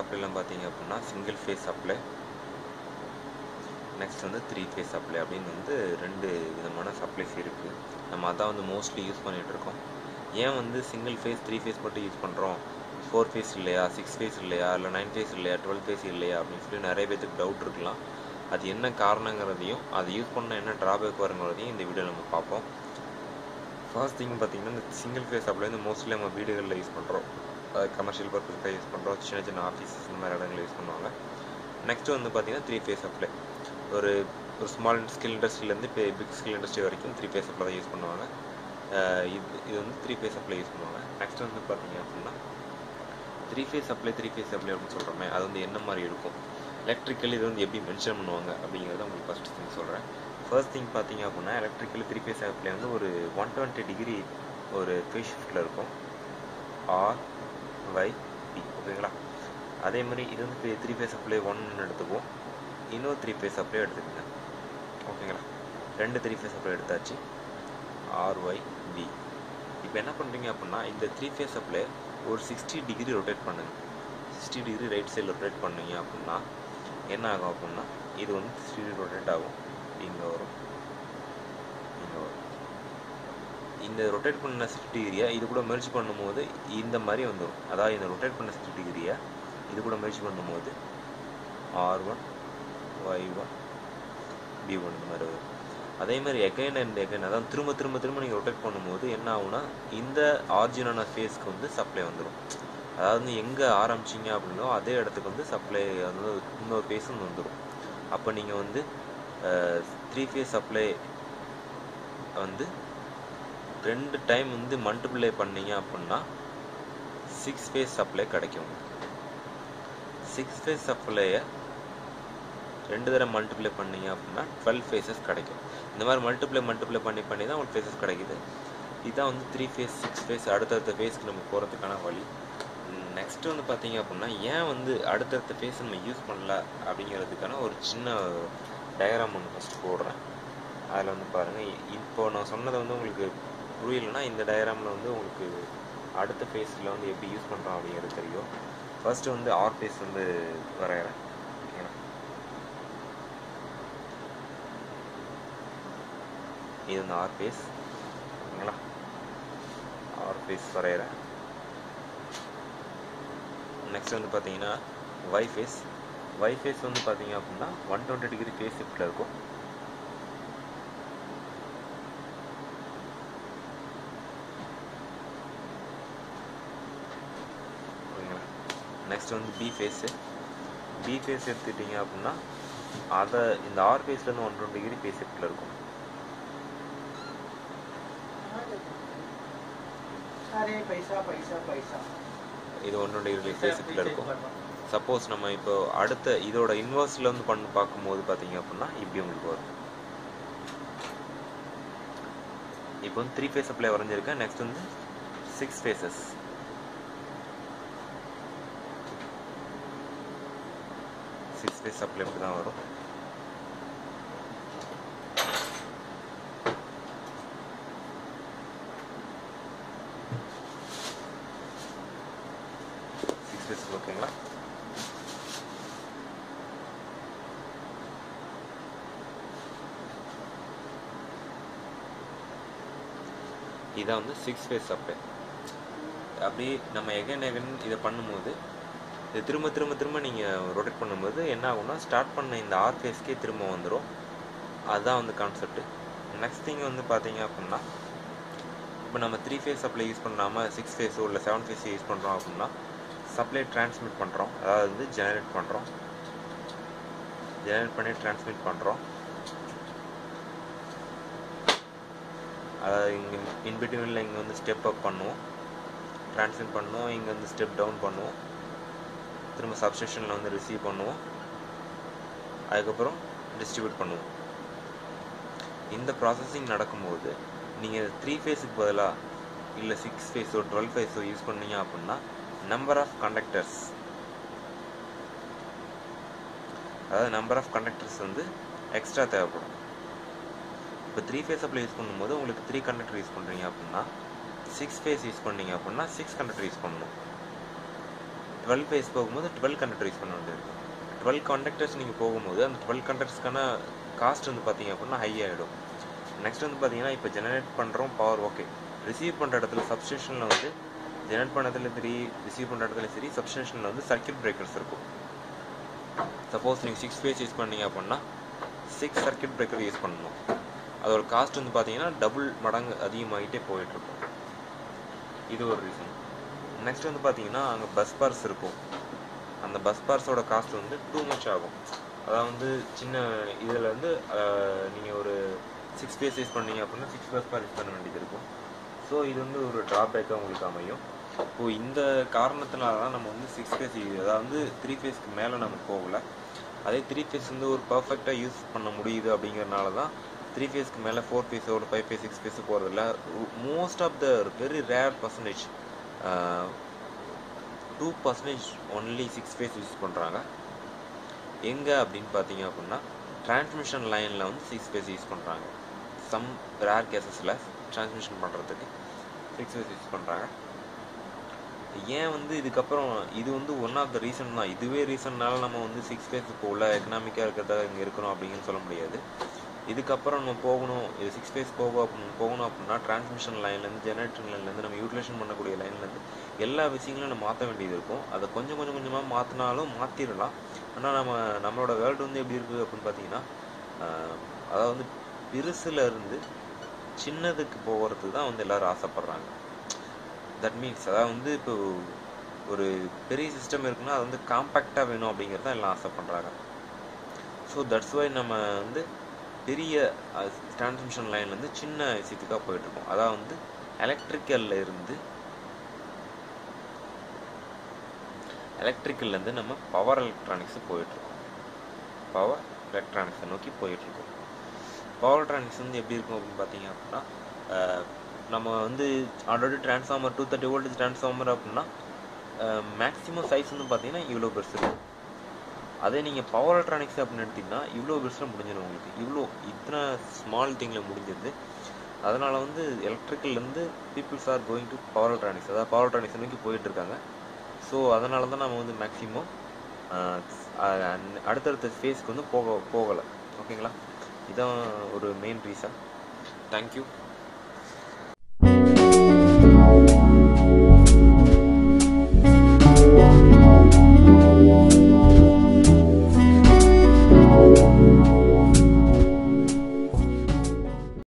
சப்ளைலாம் பார்த்தீங்க அப்படின்னா single phase supply next வந்து த்ரீ ஃபேஸ் சப்ளை அப்படின்னு வந்து ரெண்டு விதமான சப்ளைஸ் இருக்குது நம்ம அதான் வந்து மோஸ்ட்லி யூஸ் பண்ணிகிட்டு இருக்கோம் ஏன் வந்து சிங்கிள் ஃபேஸ் த்ரீ ஃபேஸ் மட்டும் யூஸ் பண்ணுறோம் ஃபோர் ஃபேஸ் இல்லையா சிக்ஸ் ஃபேஸ் இல்லையா இல்லை நைன் ஃபேஸ் இல்லையா டுவெல் ஃபேஸ் இல்லையா அப்படின்னு சொல்லி நிறைய பேத்துக்கு டவுட் இருக்கலாம் அது என்ன காரணங்கிறதையும் அது யூஸ் பண்ண என்ன ட்ராபேக் வருங்கிறதையும் இந்த வீடியோ நம்ம பார்ப்போம் ஃபர்ஸ்ட் திங் பார்த்தீங்கன்னா இந்த சிங்கிள் ஃபேஸ் சப்ளை வந்து மோஸ்ட்லி நம்ம வீடுகளில் யூஸ் பண்ணுறோம் கமர்ஷியல் பர்பஸ்க்காக யூஸ் பண்ணுறோம் சின்ன சின்ன ஆஃபீஸஸ் இந்த மாதிரி இடங்களில் யூஸ் பண்ணுவாங்க நெக்ஸ்ட் வந்து பார்த்தீங்கன்னா த்ரீ ஃபேஸ் சப்ளை ஒரு ஒரு ஸ்மால் ஸ்கில் இண்டஸ்ட்ரியிலேருந்து இப்போ பிக் ஸ்கில் இண்டஸ்ட்ரி வரைக்கும் த்ரீ ஃபேஸ் சப்ளை தான் யூஸ் பண்ணுவாங்க அஹ் இது இது வந்து த்ரீ ஃபேஸ் சப்ளை யூஸ் பண்ணுவாங்க நெக்ஸ்ட் வந்து பார்த்தீங்க அப்படின்னா three phase supply three phase supply அப்படின்னு சொல்கிறோமே அது வந்து என்ன மாதிரி இருக்கும் எலக்ட்ரிக்கல் இது வந்து எப்படி மென்ஷன் பண்ணுவாங்க அப்படிங்கிறத உங்களுக்கு ஃபர்ஸ்ட் திங் சொல்கிறேன் ஃபர்ஸ்ட் திங் பார்த்தீங்க அப்படின்னா எலக்ட்ரிக்கல் த்ரீ ஃபேஸ் சப்ளை வந்து ஒரு ஒன் டுவெண்ட்டி டிகிரி ஒரு ஃபேஸ் ஷிஃப்ட்டில் இருக்கும் ஆர் ஒய் பி ஓகேங்களா அதே மாதிரி இது வந்து த்ரீ ஃபேஸ் சப்ளை ஒன்னு எடுத்துக்குவோம் இன்னொரு த்ரீ ஃபேஸ் சப்ளை எடுத்துக்கங்க ஓகேங்களா ரெண்டு த்ரீ ஃபேஸ் சப்ளை எடுத்தாச்சு ஆர்ஒய் பி இப்போ என்ன பண்ணுறீங்க அப்படின்னா இந்த த்ரீ ஃபேஸ் சப்ளை ஒரு சிக்ஸ்டி டிகிரி ரொட்டேட் பண்ணுங்க சிக்ஸ்டி டிகிரி ரைட் சைடில் ரொட்டேட் பண்ணீங்க அப்படின்னா என்ன ஆகும் அப்படின்னா இது வந்து சிக்ஸ்டி டிகிரி ரொட்டேட் ஆகும் இங்கே வரும் இங்கே வரும் இந்த ரொட்டேட் பண்ண சிக்ஸ்டி டிகிரியை இது கூட மெர்ஜ் பண்ணும்போது இந்த மாதிரி வந்துடும் அதாவது இந்த ரொட்டேட் பண்ண சிக்ஸ்டி டிகிரியை இது கூட மெர்ஜ் பண்ணும்போது R one Y one B one இந்த மாதிரி வரும் அதே மாதிரி எகைன் அண்ட் எகைன் அதான் திரும்ப திரும்ப திரும்ப நீங்கள் ரொட்டேட் பண்ணும்போது என்ன ஆகும்னா இந்த ஆர்ஜினான ஃபேஸ்க்கு வந்து சப்ளை வந்துடும் அதாவது எங்கே ஆரம்பிச்சிங்க அப்படின்னோ அதே இடத்துக்கு வந்து சப்ளை வந்து இன்னொரு ஃபேஸும் வந்துடும் அப்போ நீங்கள் வந்து த்ரீ ஃபேஸ் சப்ளை வந்து ரெண்டு டைம் வந்து மல்டிப்ளை பண்ணீங்க அப்படின்னா சிக்ஸ் ஃபேஸ் சப்ளை கிடைக்கும் சிக்ஸ் ஃபேஸ் சப்ளையை ரெண்டு தடவை மல்டிப்ளை பண்ணீங்க அப்படின்னா டுவெல் ஃபேஸஸ் கிடைக்கும் இந்த மாதிரி மல்டிப்ளை மல்டிப்ளை பண்ணி பண்ணி தான் உங்களுக்கு ஃபேஸஸ் கிடைக்குது இதுதான் வந்து த்ரீ ஃபேஸ் சிக்ஸ் ஃபேஸ் அடுத்தடுத்த ஃபேஸ்க்கு நம்ம போகிறதுக்கான வழி நெக்ஸ்ட் வந்து பார்த்தீங்க அப்படின்னா ஏன் வந்து அடுத்தடுத்த ஃபேஸ் நம்ம யூஸ் பண்ணல அப்படிங்கிறதுக்கான ஒரு சின்ன டயக்ராம் ஒன்று ஃபஸ்ட் போடுறேன் அதில் வந்து பாருங்கள் இப்போ நான் சொன்னதை வந்து உங்களுக்கு புரியலைன்னா இந்த டயக்ராமில் வந்து உங்களுக்கு அடுத்த ஃபேஸில் வந்து எப்படி யூஸ் பண்ணுறோம் அப்படிங்கிறது தெரியும் ஃபர்ஸ்ட் வந்து ஆர் ஃபேஸ் வந்து வரைகிறேன் ஓகேங்களா இது வந்து ஆர் ஃபேஸ் ஓகேங்களா ஆர் ஃபேஸ் வரைகிறேன் நெக்ஸ்ட் வந்து பார்த்தீங்கன்னா ஒய் ஃபேஸ் ஒய் ஃபேஸ் வந்து பார்த்தீங்க அப்படின்னா ஒன் டுவெண்ட்டி டிகிரி ஃபேஸ் ஷிஃப்ட்டில் இருக்கும் ஓகேங்களா நெக்ஸ்ட் வந்து பி ஃபேஸு பி ஃபேஸ் எடுத்துக்கிட்டிங்க அப்படின்னா அதை இந்த ஆர் ஃபேஸ்லேருந்து ஒன் டுவெண்ட்டி டிகிரி ஃபேஸ் ஷிஃப்ட்டில் இருக்கும் अरे पैसा पैसा पैसा இது ஒன் டுவெண்ட்டி டிகிரி ஃபேஸ் ஷிஃப்ட்டில் இருக்கும் சப்போஸ் நம்ம இப்போ அடுத்த இதோட இன்வர்ஸில் வந்து பண்ணி பார்க்கும்போது பார்த்தீங்க அப்படின்னா இப்படி உங்களுக்கு வரும் இப்போ வந்து த்ரீ ஃபேஸ் சப்ளை வரைஞ்சிருக்கேன் நெக்ஸ்ட் வந்து six phases six phase supply இப்படி தான் வரும் சிக்ஸ் ஃபேஸ் ஓகேங்களா இதான் வந்து சிக்ஸ் ஃபேஸ் சப்ளை அப்படி நம்ம எகன் எகன் இதை பண்ணும்போது இது திரும்ப திரும்ப திரும்ப நீங்கள் ரொட்டேட் பண்ணும்போது என்ன ஆகும்னா ஸ்டார்ட் பண்ண இந்த ஆர் ஃபேஸ்க்கே திரும்ப வந்துடும் அதுதான் வந்து கான்செப்ட் நெக்ஸ்ட் திங் வந்து பார்த்தீங்க அப்படின்னா இப்போ நம்ம த்ரீ ஃபேஸ் சப்ளை யூஸ் பண்ணாமல் சிக்ஸ் ஃபேஸோ இல்லை செவன் ஃபேஸோ யூஸ் பண்ணுறோம் அப்படின்னா சப்ளை டிரான்ஸ்மிட் பண்ணுறோம் அதாவது வந்து ஜெனரேட் பண்ணுறோம் ஜெனரேட் பண்ணி டிரான்ஸ்மிட் பண்ணுறோம் அதாவது இங்கே இன்பிட்வீனில் இங்கே வந்து ஸ்டெப் அப் பண்ணுவோம் ட்ரான்ஸ்மிட் பண்ணுவோம் இங்கே வந்து ஸ்டெப் டவுன் பண்ணுவோம் திரும்ப சப்ஸ்டேஷனில் வந்து ரிசீவ் பண்ணுவோம் அதுக்கப்புறம் டிஸ்ட்ரிபியூட் பண்ணுவோம் இந்த ப்ராசஸிங் நடக்கும்போது நீங்கள் த்ரீ ஃபேஸுக்கு பதிலாக இல்லை சிக்ஸ் ஃபேஸோ டுவெல் ஃபேஸோ யூஸ் பண்ணீங்க அப்படின்னா நம்பர் ஆஃப் கண்டக்டர்ஸ் அதாவது நம்பர் ஆஃப் கண்டக்டர்ஸ் வந்து எக்ஸ்ட்ரா தேவைப்படும் இப்போ த்ரீ ஃபேஸ் அப்ளை யூஸ் பண்ணும்போது உங்களுக்கு த்ரீ கண்டக்டர் யூஸ் பண்ணுறீங்க அப்படின்னா சிக்ஸ் ஃபேஸ் யூஸ் பண்ணீங்க அப்படின்னா சிக்ஸ் கண்டக்டர் யூஸ் பண்ணணும் டுவெல் ஃபேஸ் போகும்போது டுவெல் கண்டக்டர் யூஸ் பண்ண வேண்டியிருக்கும் டுவெல் கண்டக்டர்ஸ் நீங்கள் போகும்போது அந்த டுவெல் கண்டக்டர்ஸ்க்கான காஸ்ட் வந்து பார்த்தீங்க அப்படின்னா ஹை ஆகிடும் நெக்ஸ்ட் வந்து பார்த்தீங்கன்னா இப்போ ஜெனரேட் பண்ணுறோம் பவர் ஓகே ரிசீவ் பண்ணுற இடத்துல சப்ஸ்டேஷனில் வந்து ஜெனரேட் பண்ண இடத்துல சரி ரிசீவ் பண்ணுற இடத்துல சரி சப்ஸ்டேஷனில் வந்து சர்க்கியூட் பிரேக்கர்ஸ் இருக்கும் சப்போஸ் நீங்கள் சிக்ஸ் ஃபேஸ் யூஸ் பண்ணீங்க அப்படின்னா சிக்ஸ் சர்க்கியூட் பிரேக்கர் யூஸ் பண்ணணும் அதோட காஸ்ட் வந்து பார்த்தீங்கன்னா டபுள் மடங்கு அதிகமாகிட்டே போயிட்டுருக்கும் இது ஒரு ரீசன் நெக்ஸ்ட் வந்து பார்த்தீங்கன்னா அங்கே பஸ் பார்ஸ் இருக்கும் அந்த பஸ் பார்ஸோட காஸ்ட் வந்து டூ மச் ஆகும் அதாவது வந்து சின்ன இதில் வந்து நீங்கள் ஒரு சிக்ஸ் பேஸ் யூஸ் பண்ணீங்க அப்படின்னா சிக்ஸ் பஸ் பார் யூஸ் பண்ண வேண்டியது இருக்கும் ஸோ இது வந்து ஒரு ட்ராபேக்காக உங்களுக்கு அமையும் இப்போ இந்த காரணத்தினால தான் நம்ம வந்து சிக்ஸ் ஃபேஸ் அதாவது வந்து த்ரீ ஃபேஸ்க்கு மேலே நம்ம போகல அதே த்ரீ ஃபேஸ் வந்து ஒரு பர்ஃபெக்டாக யூஸ் பண்ண முடியுது அப்படிங்கிறனால தான் த்ரீ ஃபேஸ்க்கு மேலே ஃபோர் ஃபேஸோ ஒரு ஃபைவ் ஃபேஸ் சிக்ஸ் ஃபேஸ் போகிறதில்ல most of the very rare percentage two percentage only six phase use பண்ணுறாங்க எங்கே அப்படின்னு பார்த்தீங்க அப்படின்னா டிரான்ஸ்மிஷன் லைனில் வந்து சிக்ஸ் ஃபேஸ் யூஸ் பண்ணுறாங்க சம் ரேர் கேசஸில் டிரான்ஸ்மிஷன் பண்ணுறதுக்கு சிக்ஸ் ஃபேஸ் யூஸ் பண்ணுறாங்க ஏன் வந்து இதுக்கப்புறம் இது வந்து ஒன் ஆஃப் த ரீசன் தான் இதுவே ரீசன்னால நம்ம வந்து சிக்ஸ் ஃபேஸ் போகல எக்கனாமிக்காக இருக்கிறதா இங்கே இருக்கணும் அப்படின்னு சொல்ல முடியாது இதுக்கப்புறம் நம்ம போகணும் இது சிக்ஸ் ஃபேஸ் போக அப்படின்னு போகணும் அப்படின்னா டிரான்ஸ்மிஷன் லைன்லேருந்து ஜெனரேட்டர் லைன்லேருந்து நம்ம யூட்டிலைசேஷன் பண்ணக்கூடிய லைன்லேருந்து எல்லா விஷயங்களும் நம்ம மாற்ற வேண்டியது இருக்கும் அதை கொஞ்சம் கொஞ்சம் கொஞ்சமாக மாற்றினாலும் மாற்றிடலாம் ஆனால் நம்ம நம்மளோட வேர்ல்டு வந்து எப்படி இருக்குது அப்படின்னு பார்த்தீங்கன்னா அதாவது வந்து பெருசுல இருந்து சின்னதுக்கு போகிறதுக்கு தான் வந்து எல்லாரும் ஆசைப்படுறாங்க தட் மீன்ஸ் அதாவது வந்து இப்போ ஒரு பெரிய சிஸ்டம் இருக்குன்னா அது வந்து காம்பேக்டாக வேணும் அப்படிங்கிறது தான் எல்லாம் ஆசைப்படுறாங்க ஸோ தட்ஸ் வை நம்ம வந்து பெரிய டிரான்ஸ்மிஷன் லைன்லேருந்து சின்ன விஷயத்துக்காக போயிட்டுருக்கோம் அதாவது வந்து எலக்ட்ரிக்கல்ல இருந்து எலக்ட்ரிக்கல்லேருந்து நம்ம பவர் எலக்ட்ரானிக்ஸ் போயிட்டுருக்கோம் பவர் எலக்ட்ரானிக்ஸை நோக்கி போயிட்டுருக்கோம் பவர் எலக்ட்ரானிக்ஸ் வந்து எப்படி இருக்கும் அப்படின்னு பார்த்தீங்க அப்படின்னா நம்ம வந்து already transformer two thirty voltage transformer அப்படின்னா மேக்ஸிமம் சைஸ் வந்து பார்த்தீங்கன்னா இவ்வளோ பெருசு இருக்கும் அதே நீங்கள் பவர் எலக்ட்ரானிக்ஸ் அப்படின்னு எடுத்திங்கன்னா இவ்வளோ பெருசில் முடிஞ்சிடும் உங்களுக்கு இவ்வளோ இத்தனை ஸ்மால் திங்கில் முடிஞ்சிருது அதனால் வந்து எலக்ட்ரிக்கல்லேருந்து peoples are going to power electronics அதாவது பவர் எலக்ட்ரானிக்ஸ் நோக்கி போயிட்டுருக்காங்க ஸோ அதனால தான் நம்ம வந்து மேக்ஸிமம் அடுத்தடுத்த ஃபேஸ்க்கு வந்து போக போகலை ஓகேங்களா இதான் ஒரு மெயின் ரீசன் தேங்க்யூ